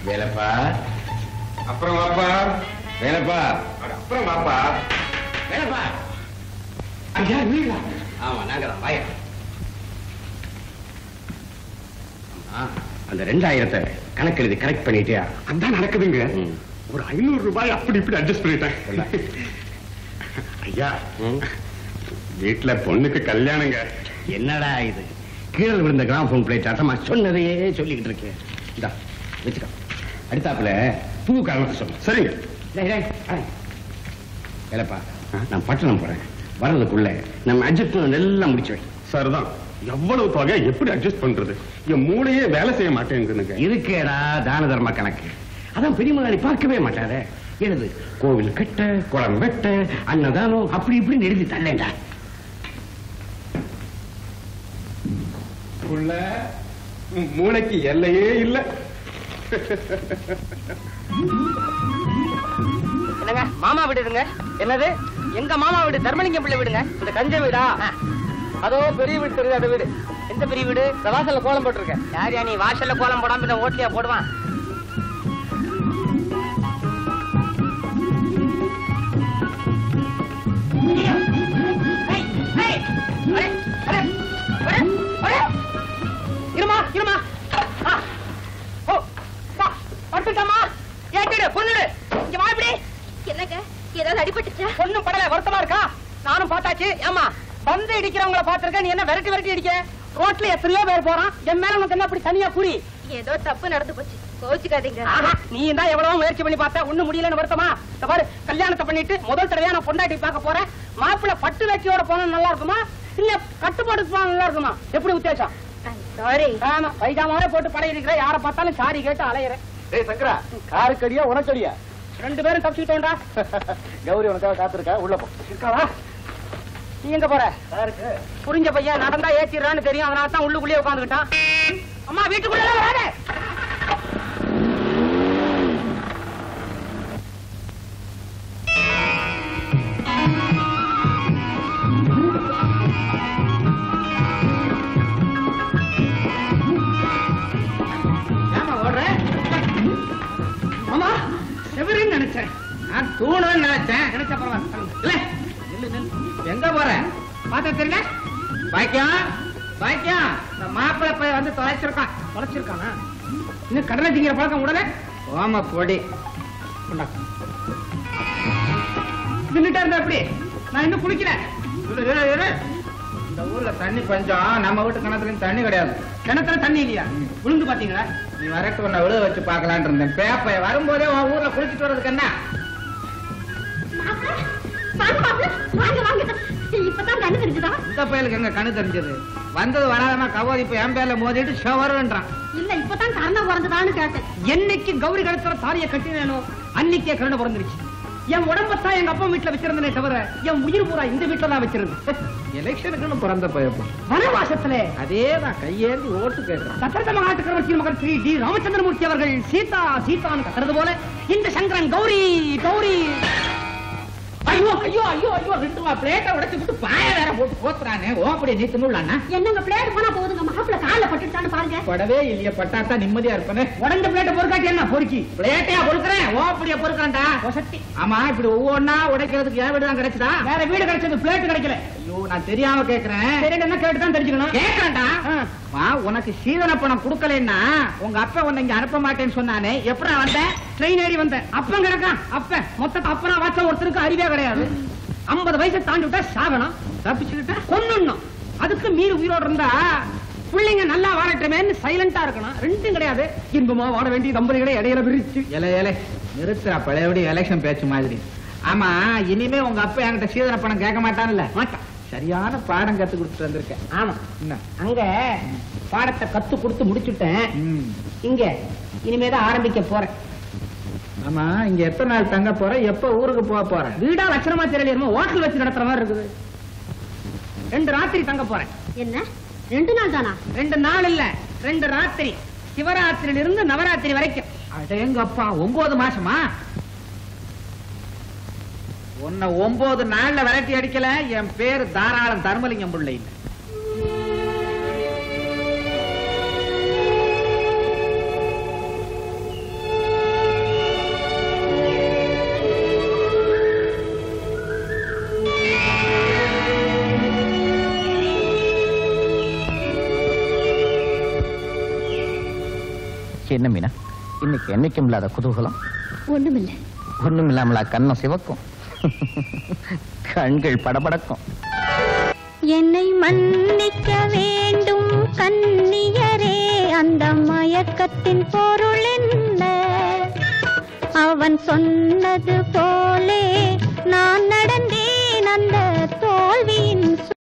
வேலைப்பா அப்புறம் வாப்பா வேலைப்பா அட, அப்புறம் வாப்பா வேலைப்பா ஐயா நீங்களா ஆமா நாங்க தான் வாயா ஆமா, அந்த ரெண்டாயிரத்தை கணக்கு எழுதி கரெக்ட் பண்ணிட்டியா அதான் நடக்குதுங்க ம். ஒரு ஐநூறு ரூபாய் அப்படி இப்படி அட்ஜஸ்ட் பண்ணிட்டேன் இல்ல. ஐயா ம். வீட்டுல பொண்ணுக்கு கல்யாணங்க என்னடா இது கீழே விழுந்த கிராமபோன் பிளேட் அட்டமா சொன்னதையே சொல்லிக்கிட்டு இருக்கேன் இந்தா வச்சுக்கோ அடுத்தாப்புல பூ காரணத்தை சொல்லு சரிங்க டேய், டேய், டேய். வேலைப்பா நான் பட்டணம் போறேன் வர்றதுக்குள்ள நம்ம அட்ஜஸ்ட்மெண்ட் எல்லாம் முடிச்சு வை சரிதான் எவ்வளவு தொகை எப்படி அட்ஜஸ்ட் பண்றது என் மூளையே வேலை செய்ய மாட்டேங்குதுங்க இருக்கேடா தான தர்ம கணக்கு அதான் பெரிய முதலாளி பார்க்கவே மாட்டாரே எழுது கோவில் கட்ட குளம் வெட்ட அன்னதானம் அப்படி இப்படின்னு எழுதி தள்ளேண்டா உள்ள உன் மூளைக்கு எல்லையே இல்ல என்னங்க மாமா வீடு இருங்க என்னது எங்க மாமா வீடு தர்மலிங்கம் பிள்ளை வீடுங்க இந்த கஞ்ச வீடா அதோ பெரிய வீடு தெரியுது அந்த வீடு எந்த பெரிய வீடு இந்த வாசல்ல கோலம் போட்டிருக்கேன் யார் நீ வாசல்ல கோலம் போடாம இந்த ஓட்லியா போடுவான் ஏய், ஏய், அடே, அடே, அடே, அடே. இருமா இருமா ஆ. ஓ, வா, படுத்துட்டம்மா ஏட்டிடு பொண்ணுடு இங்க வா இப்படி என்னங்க ஏதாவது அடிபட்டுச்சா பொண்ணும் படல வருத்தமா இருக்கா நானும் பார்த்தாச்சு ஏமா வந்து இடிக்கிறவங்கள பாத்திருக்க நீ என்ன விரட்டி விரட்டி இடிக்க ரோட்ல எத்தனையோ பேர் போறான் என் மேல உனக்கு என்ன அப்படி தனியா புரி ஏதோ தப்பு நடந்து போச்சு கோச்சுக்காதீங்க ஆஹா, நீ தான் எவ்வளவு முயற்சி பண்ணி பார்த்த ஒண்ணு முடியலன்னு வருத்தமா இந்த பாரு கல்யாணத்தை பண்ணிட்டு முதல் தடவையா நான் பொண்டாட்டி பார்க்க போறேன் மாப்பிள்ளை பட்டு வேட்டியோட போனா நல்லா இருக்குமா இல்ல கட்டுப்பாடு போனா நல்லா இருக்குமா எப்படி உத்தேசம் சாரி ஆமா பைஜாமாவே போட்டு பழைய இருக்கிற யார பார்த்தாலும் சாரி கேட்டு அலையிறேன் டேய் சங்கரா காருக்கடியா உனக்கடியா ரெண்டு பேரும் தப்பிச்சுட்டோம்டா கௌரி உனக்காக காத்திருக்கா உள்ள போ இருக்காவா நீ எங்க போற யாருக்கு புரிஞ்ச பையன் நடந்தா ஏத்திடுறான்னு தெரியும் அதனால தான் உள்ளுக்குள்ளேயே உட்காந்துக்கிட்டான் அம்மா வீட்டுக்குள்ள எல்லாம் வராதே ஏம்மா ஓடுற? அம்மா, செவருன்னு நினைச்சேன் நான் தூணுன்னு நினைச்சேன் நினைச்ச பரவாயில்ல இல்ல நில்லு, நில்லு. எங்க போற பாத்தா தெரியல பாக்கியம் பாக்கியம் இந்த மாப்பிள்ளை போய் வந்து தொலைச்சிருக்கான் தொலைச்சிருக்கானா இன்னும் கடலை திங்கிற பழக்கம் உடனே ஓம பொடி கொண்டா. நின்னுட்டா இருந்தா எப்படி நான் இன்னும் குளிக்கல இரு, இரு, இரு. இந்த ஊர்ல தண்ணி பஞ்சம் நம்ம வீட்டு கிணத்துலயும் தண்ணி கிடையாது கிணத்துல தண்ணி இல்லையா விழுந்து பாத்தீங்களா நீ வரட்டு உன்னை விழுக வச்சு பார்க்கலான் இருந்தேன் பேப்பை வரும்போதே உன் ஊர்ல குளிச்சுட்டு வர்றதுக்கு என்ன வாங்க மாப்பிள்ள, வாங்க வாங்க இப்பதான் கண்ணு தெரிஞ்சுதா இந்த பயலுக்கு எங்க கண்ணு தெரிஞ்சது வந்தது வராதமா கவோதி இப்ப என் பேர்ல மோதிட்டு ஷவருன்றான் இல்ல இப்பதான் கரணம் பிறந்ததான்னு கேட்டேன் என்னைக்கு கௌரி கழுத்துல தாலிய கட்டினேனோ அன்னைக்கே கருணை பிறந்துருச்சு என் உடம்பத்தான் எங்க அப்பா வீட்டுல வச்சிருந்தனே தவிர என் உயிர் பூரா இந்த வீட்டுல தான் வச்சிருந்தேன் எலெக்ஷனுக்குன்னு பிறந்த பயப்பம் வனவாசத்துல அதேதான் கையேந்தி ஓட்டு கேட்கிறேன் சத்திரத மகாட்டுக்கரவர்த்தி மகன் ஸ்ரீ டி ராமச்சந்திரமூர்த்தி அவர்கள் சீதா சீதான்னு கத்துறது போல இந்த சங்கரன் கௌரி கௌரி ஐயோ ஐயோ ஐயோ ஐயோ ரெண்டு பிளேட்டை உடைச்சு விட்டு பாய வேற போட்டு போத்துறானே ஓ அப்படி நீ தின்னுள்ளானா என்னங்க பிளேட் போனா போதுங்க மாப்பிள்ள கால்ல பட்டுட்டான்னு பாருங்க படவே இல்லையே பட்டாத்தா நிம்மதியா இருப்பேன் உடஞ்ச பிளேட்ட பொறுக்காட்டி என்ன பொறுக்கி பிளேட்டையா பொறுக்கிறேன் ஓ அப்படியே பொறுக்கிறேன்டா சக்தி ஆமா இப்படி ஒவ்வொன்னா உடைக்கிறதுக்கு என் வீடு தான் கிடைச்சதா வேற வீடு கிடைச்சது பிளேட் கிடைக்கல ஐயோ நான் தெரியாம கேக்குறேன் சரி என்ன கேட்டு தான் தெரிஞ்சுக்கணும் கேக்குறேன்டா வா உனக்கு சீதன பணம் கொடுக்கலன்னா உங்க அப்பா உன்னை இங்க அனுப்ப மாட்டேன்னு சொன்னானே எப்படா வந்த ட்ரெயின் ஏறி வந்தேன் அப்பன் கிடக்கான் அப்ப மொத்த அப்பனா வாச்ச ஒருத்தருக்கு அறிவே கிடையாது ஐம்பது வயசை தாண்டி விட்டா சாகணும் தப்பிச்சுக்கிட்டா கொன்னுடணும் அதுக்கு மீறி உயிரோடு இருந்தா பிள்ளைங்க நல்லா வாழட்டுமேன்னு சைலண்டா இருக்கணும் ரெண்டும் கிடையாது இன்பமா வாழ வேண்டிய தம்பதிகளை இடையில விரிச்சு இலை இலை நிறுத்துறா பழையபடி எலெக்ஷன் பேச்சு மாதிரி ஆமா இனிமே உங்க அப்பா என்கிட்ட சீதன பணம் கேட்க மாட்டான்ல மாட்டான் சரியான பாடம் கத்து கொடுத்துட்டு வந்திருக்கேன் ஆமா என்ன அங்க பாடத்தை கத்து கொடுத்து முடிச்சுட்டேன் இங்க இனிமேதான் ஆரம்பிக்க போறேன் ஆமா இங்க எத்தனை நாள் தங்க போற எப்ப ஊருக்கு போக போற வீடா லட்சணமா தெரியல ஹோட்டல் வச்சு நடத்துற மாதிரி இருக்குது ரெண்டு ராத்திரி தங்க போறேன் என்ன ரெண்டு நாள் தானா ரெண்டு நாள் இல்ல ரெண்டு ராத்திரி சிவராத்திரியில இருந்து நவராத்திரி வரைக்கும் அடேங்கப்பா ஒன்பது மாசமா உன்னை ஒன்பது நாள்ல விரட்டி அடிக்கல என் பேரு தாராளம் தர்மலிங்கம் பிள்ளை இல்ல என்ன மீனா இன்னைக்கு என்னைக்கும் இல்லாத குதூகலம் ஒண்ணுமில்ல ஒண்ணும் இல்லாமலா கண்ணம் சிவக்கும் கண்கள் படபடக்கும் என்னை மன்னிக்க வேண்டும் கண்ணியரே அந்த மயக்கத்தின் பொருள் என்ன அவன் சொன்னது போலே நான் நடந்தேன் அந்த தோல்வியின்